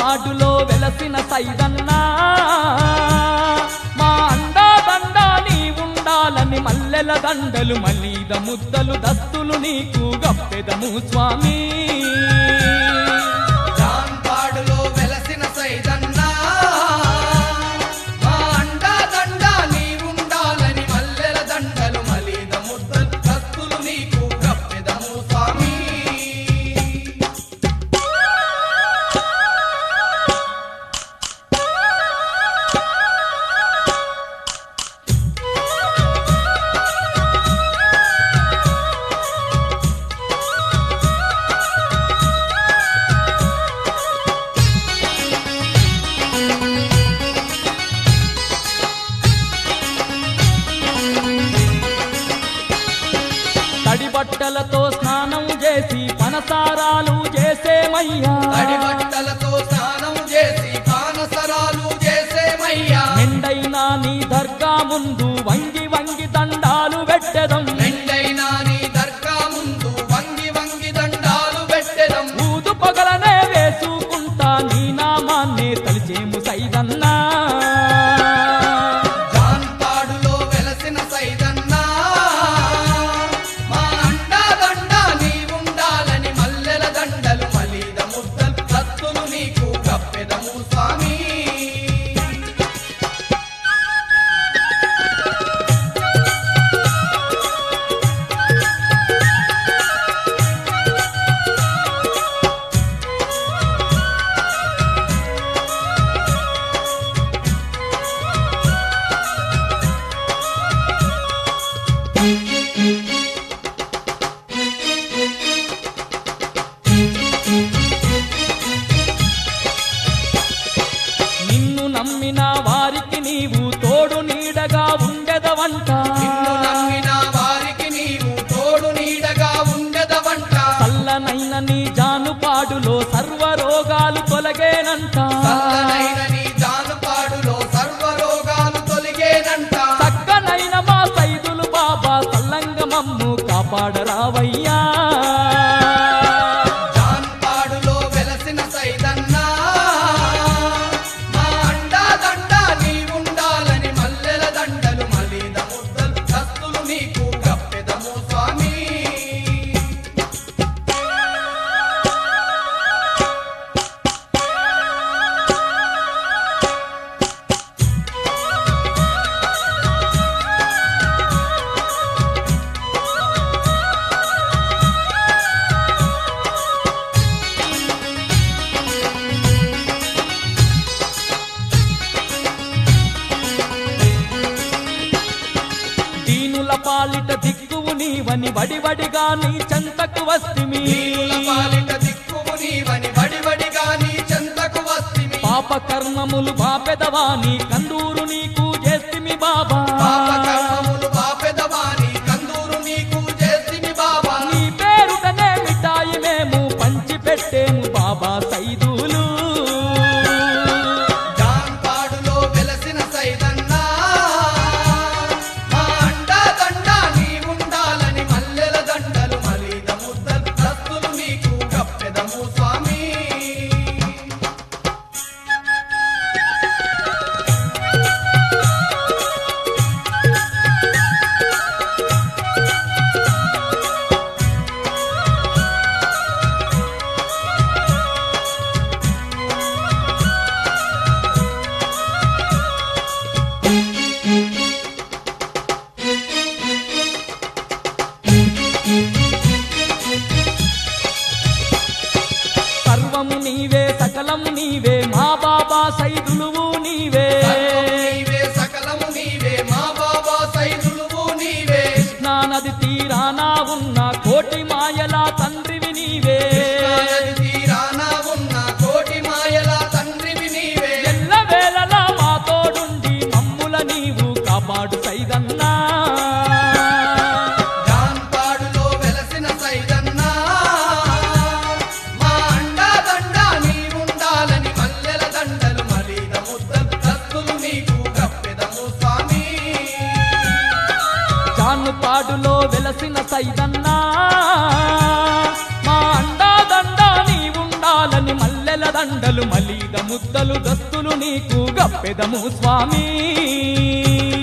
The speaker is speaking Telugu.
పాడులో వెలసిన సైదన్నా మా అండా దండా నీ ఉండాలని మల్లెల దండలు మలీద ముద్దలు దస్తులు నీకు గప్పెదము స్వామి జాన్పాడులో వెలసిన సైదన్నా మా అండా దండా నీ ఉండాలని మల్లెల దండలు మలీద ముద్దలు కస్తులు నీకు కప్పెదము స్వామి తడి బట్టలతో స్నానం చేసి పనసారాలు చేసేమయ్యా తడి బట్టలతో స్నానం చేసి పానసరాలు చేసేమయ్యా మెండైనా నీ దర్గా ముందు వంగి వంగి దండాలు పెట్టెదం మెండైనా నీ దర్గా ముందు వంగి వంగి దండాలు పెట్టెదం ఊదు పగలనే వేసుకుంటా నీ నామాన్నే తలిచేము సైదన్నా జాన్పాడులో వెలసిన సైదన్నా మా అండా దండా నీ ఉండాలని మల్లెల దండలు మలీద ముద్దలు కత్తులు నీకు కప్పెదము స్వామి నిన్ను నమ్మిన వారికి నీవు తోడు నీడగా ఉండెదవంట నిన్ను నమ్మిన వారికి నీవు తోడు నీడగా ఉండెదవంట చల్లనైన నీ జానుపాడులో సర్వ రోగాలు తొలగేనంట చల్లనైన నీ జానుపాడులో సర్వరోగాలు తొలిగేనంట చక్కనైన మా సైదులు బాబా సల్లంగమమ్ము కాపాడరావయ్యా జాన్పాడులో వెలసిన సైదన్నా మా అండా దండా నీ ఉండాలని మల్లెల దండలు మలీద ముద్దలు కస్తులు నీకు కప్పెదము స్వామి దీనుల పాలిట దిక్కువు నీవని వడివడిగా నీ చెంతకు వస్తిమి నీవుల పాలిట దిక్కువు నీవని వడివడిగా నీ చెంతకు వస్తిమి పాప కర్మములు బాపెదవాని కందూరు నీకు చేస్తిమి బాబా పాప కర్మములు బాపెదవాని కందూరు నీకు చేస్తిమి బాబా నీ పేరుటనే మిఠాయి మేము పంచి పెట్టేము బాబా సైదులు జాన్పాడులో వెలసిన సైదన్నా మా అండా దండా నీ ఉండాలని మల్లెల దండలు మలీద ముద్దలు దస్తులు నీకు కప్పెదము స్వామి సర్వము నీవే సకలము నీవే మా బాబా సైదులువు నీవే సర్వము నీవే సకలము నీవే మా బాబా సైదులువు నీవే కృష్ణా నది తీరానా ఉన్న కోటి మాయల తండ్రివి నీవే కృష్ణానది తీరాన ఉన్న కోటి మాయల తండ్రివి నీవే ఎల్ల వేళలా మా తోడుండి మమ్ముల నీవు కాపాడు సైదన్నా జాన్పాడులో వెలసిన సైదన్నా మా అండా దండా నీ ఉండాలని మల్లెల దండలు మలీద ముద్దలు దస్తులు నీకు కప్పెదము స్వామి జానుపాడులో వెలసిన సైదన్నా మా అండా దండా నీ ఉండాలని మల్లెల దండలు మలీద ముద్దలు దస్తులు నీకు గప్పెదము స్వామి